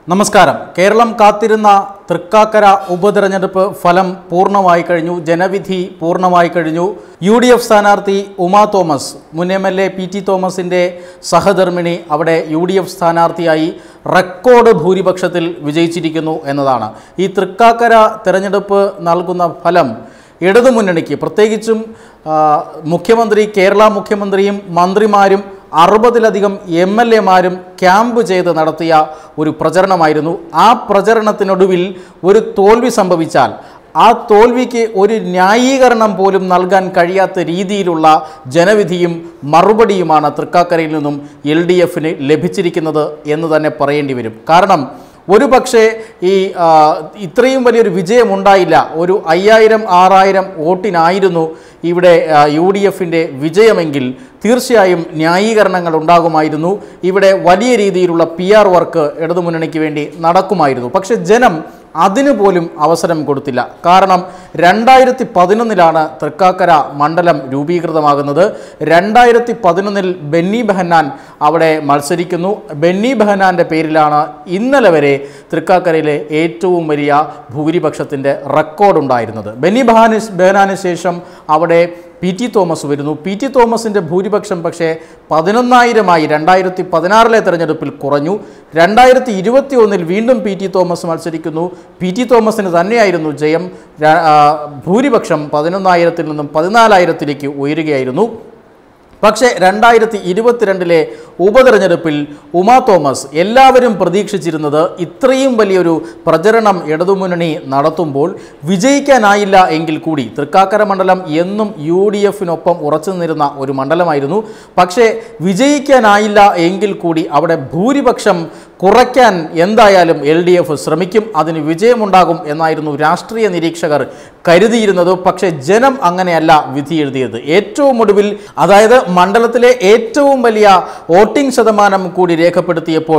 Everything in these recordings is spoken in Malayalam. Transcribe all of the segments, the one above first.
നമസ്കാരം കേരളം കാത്തിരുന്ന തൃക്കാക്കര ഉപതെരഞ്ഞെടുപ്പ് ഫലം പൂർണ്ണമായി കഴിഞ്ഞു ജനവിധി പൂർണ്ണമായി കഴിഞ്ഞു യു ഡി എഫ് സ്ഥാനാർത്ഥി ഉമാ തോമസ് മുൻ M L A P T തോമസിൻ്റെ സഹധർമ്മിണി അവിടെ യു ഡി എഫ് സ്ഥാനാർത്ഥിയായി റെക്കോർഡ് ഭൂരിപക്ഷത്തിൽ വിജയിച്ചിരിക്കുന്നു എന്നതാണ് ഈ തൃക്കാക്കര തെരഞ്ഞെടുപ്പ് നൽകുന്ന ഫലം ഇടതുമുന്നണിക്ക് പ്രത്യേകിച്ചും ആ, മുഖ്യമന്ത്രി കേരള മുഖ്യമന്ത്രിയും മന്ത്രിമാരും അറുപതിലധികം എം എൽ എമാരും ക്യാമ്പ് ചെയ്ത് നടത്തിയ ഒരു പ്രചരണമായിരുന്നു ആ പ്രചരണത്തിനൊടുവിൽ ഒരു തോൽവി സംഭവിച്ചാൽ ആ തോൽവിക്ക് ഒരു ന്യായീകരണം പോലും നൽകാൻ കഴിയാത്ത രീതിയിലുള്ള ജനവിധിയും മറുപടിയുമാണ് തൃക്കാക്കരയിൽ നിന്നും എൽ ഡി എഫിന് ലഭിച്ചിരിക്കുന്നത് എന്ന് തന്നെ പറയേണ്ടി വരും കാരണം ഒരു പക്ഷേ ഈ ആ, ഇത്രയും വലിയൊരു വിജയമുണ്ടായില്ല ഒരു അയ്യായിരം ആറായിരം വോട്ടിനായിരുന്നു ഇവിടെ യു ഡി എഫിൻ്റെ വിജയമെങ്കിൽ തീർച്ചയായും ന്യായീകരണങ്ങൾ ഉണ്ടാകുമായിരുന്നു ഇവിടെ വലിയ രീതിയിലുള്ള പി ആർ വർക്ക് ഇടതുമുന്നണിക്ക് വേണ്ടി നടക്കുമായിരുന്നു പക്ഷേ ജനം അതിനു പോലും അവസരം കൊടുത്തില്ല കാരണം രണ്ടായിരത്തി പതിനൊന്നിലാണ് തൃക്കാക്കര മണ്ഡലം രൂപീകൃതമാകുന്നത് രണ്ടായിരത്തി പതിനൊന്നിൽ ബെന്നി ബെഹന്നാൻ അവിടെ മത്സരിക്കുന്നു ബെന്നി ബെഹന്നാൻ്റെ പേരിലാണ് ഇന്നലെ വരെ തൃക്കാക്കരയിലെ ഏറ്റവും വലിയ ഭൂരിപക്ഷത്തിൻ്റെ റെക്കോർഡുണ്ടായിരുന്നത് ബെന്നി ബെഹാന് ബെഹനാന് ശേഷം അവിടെ പി ടി തോമസ് വരുന്നു പി ടി തോമസിൻ്റെ ഭൂരിപക്ഷം പക്ഷേ പതിനൊന്നായിരമായി രണ്ടായിരത്തി പതിനാറിലെ തെരഞ്ഞെടുപ്പിൽ കുറഞ്ഞു രണ്ടായിരത്തി ഇരുപത്തി ഒന്നിൽ വീണ്ടും പി ടി തോമസ് മത്സരിക്കുന്നു പി ടി തോമസിന് തന്നെയായിരുന്നു ജയം ര- ആ, ഭൂരിപക്ഷം പതിനൊന്നായിരത്തിൽ നിന്നും പതിനാലായിരത്തിലേക്ക് ഉയരുകയായിരുന്നു പക്ഷേ രണ്ടായിരത്തി ഇരുപത്തിരണ്ടിലെ ഉപതെരഞ്ഞെടുപ്പിൽ ഉമാ തോമസ് എല്ലാവരും പ്രതീക്ഷിച്ചിരുന്നത് ഇത്രയും വലിയൊരു പ്രചരണം ഇടതുമുന്നണി നടത്തുമ്പോൾ വിജയിക്കാനായില്ല എങ്കിൽ കൂടി തൃക്കാക്കര മണ്ഡലം എന്നും യു ഡി എഫിനൊപ്പം ഉറച്ചു നിന്നിരുന്ന ഒരു മണ്ഡലമായിരുന്നു പക്ഷേ വിജയിക്കാനായില്ല എങ്കിൽ കൂടി അവിടെ ഭൂരിപക്ഷം കുറയ്ക്കാൻ എന്തായാലും എൽ ഡി എഫ് ശ്രമിക്കും അതിന് വിജയമുണ്ടാകും എന്നായിരുന്നു രാഷ്ട്രീയ നിരീക്ഷകർ കരുതിയിരുന്നത് പക്ഷേ ജനം അങ്ങനെയല്ല വിധി എഴുതിയത് ഏറ്റവും ഒടുവിൽ അതായത് മണ്ഡലത്തിലെ ഏറ്റവും വലിയ വോട്ടിംഗ് ശതമാനം കൂടി രേഖപ്പെടുത്തിയപ്പോൾ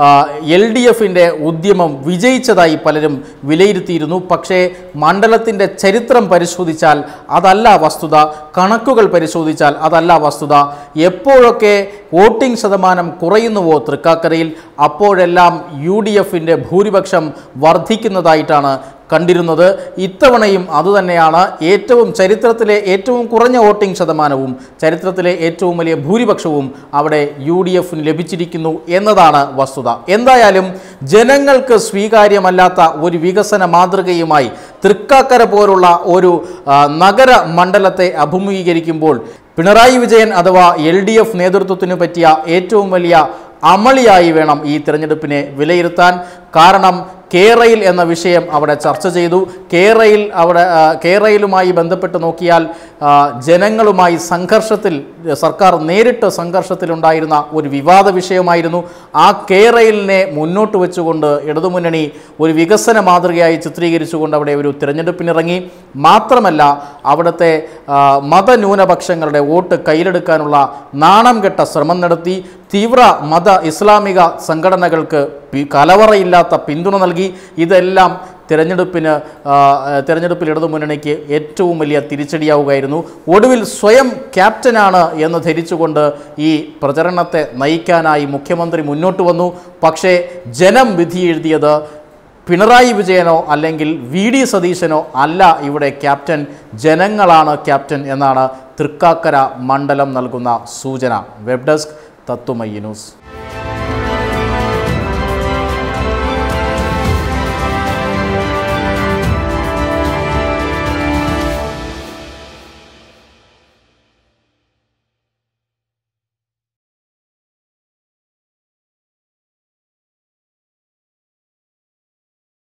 എൽ ഡി എഫിൻ്റെ ഉദ്യമം വിജയിച്ചതായി പലരും വിലയിരുത്തിയിരുന്നു പക്ഷേ മണ്ഡലത്തിൻ്റെ ചരിത്രം പരിശോധിച്ചാൽ അതല്ല വസ്തുത കണക്കുകൾ പരിശോധിച്ചാൽ അതല്ല വസ്തുത എപ്പോഴൊക്കെ വോട്ടിംഗ് ശതമാനം കുറയുന്നുവോ തൃക്കാക്കരയിൽ അപ്പോഴെല്ലാം യു ഡി എഫിൻ്റെ ഭൂരിപക്ഷം വർദ്ധിക്കുന്നതായിട്ടാണ് കണ്ടിരുന്നത് ഇത്തവണയും അതുതന്നെയാണ് ഏറ്റവും ചരിത്രത്തിലെ ഏറ്റവും കുറഞ്ഞ വോട്ടിംഗ് ശതമാനവും ചരിത്രത്തിലെ ഏറ്റവും വലിയ ഭൂരിപക്ഷവും അവിടെ യു ഡി എഫിന് ലഭിച്ചിരിക്കുന്നു എന്നതാണ് വസ്തുത എന്തായാലും ജനങ്ങൾക്ക് സ്വീകാര്യമല്ലാത്ത ഒരു വികസന മാതൃകയുമായി തൃക്കാക്കര പോലുള്ള ഒരു ആ, നഗര മണ്ഡലത്തെ അഭിമുഖീകരിക്കുമ്പോൾ പിണറായി വിജയൻ അഥവാ എൽ ഡി എഫ് നേതൃത്വത്തിന് പറ്റിയ ഏറ്റവും വലിയ അമളിയായി വേണം ഈ തിരഞ്ഞെടുപ്പിനെ വിലയിരുത്താൻ കാരണം കേരയിൽ എന്ന വിഷയം അവിടെ ചർച്ച ചെയ്തു കേരയിൽ അവിടെ ആ, കേരയിലുമായി ബന്ധപ്പെട്ട് നോക്കിയാൽ ആ, ജനങ്ങളുമായി സംഘർഷത്തിൽ സർക്കാർ നേരിട്ട് സംഘർഷത്തിലുണ്ടായിരുന്ന ഒരു വിവാദ വിഷയമായിരുന്നു ആ കേരയിലിനെ മുന്നോട്ട് വെച്ചുകൊണ്ട് ഇടതുമുന്നണി ഒരു വികസന മാതൃകയായി ചിത്രീകരിച്ചുകൊണ്ട് അവിടെ ഒരു തിരഞ്ഞെടുപ്പിനിറങ്ങി മാത്രമല്ല അവിടുത്തെ ആ, മതന്യൂനപക്ഷങ്ങളുടെ വോട്ട് കയ്യിലെടുക്കാനുള്ള നാണം കെട്ട ശ്രമം നടത്തി തീവ്ര മത ഇസ്ലാമിക സംഘടനകൾക്ക് പി- കലവറയില്ലാത്ത പിന്തുണ നൽകി ഇതെല്ലാം തിരഞ്ഞെടുപ്പിന് ആ, തിരഞ്ഞെടുപ്പിൽ ഇടതുമുന്നണിക്ക് ഏറ്റവും വലിയ തിരിച്ചടിയാവുകയായിരുന്നു ഒടുവിൽ സ്വയം ക്യാപ്റ്റനാണ് എന്ന് ധരിച്ചുകൊണ്ട് ഈ പ്രചരണത്തെ നയിക്കാനായി മുഖ്യമന്ത്രി മുന്നോട്ട് വന്നു പക്ഷേ ജനം വിധി എഴുതിയത് പിണറായി വിജയനോ അല്ലെങ്കിൽ വി ഡി സതീശനോ അല്ല ഇവിടെ ക്യാപ്റ്റൻ ജനങ്ങളാണ് ക്യാപ്റ്റൻ എന്നാണ് തൃക്കാക്കര മണ്ഡലം നൽകുന്ന സൂചന വെബ് ഡെസ്ക് തത്തുമയ്യ ന്യൂസ്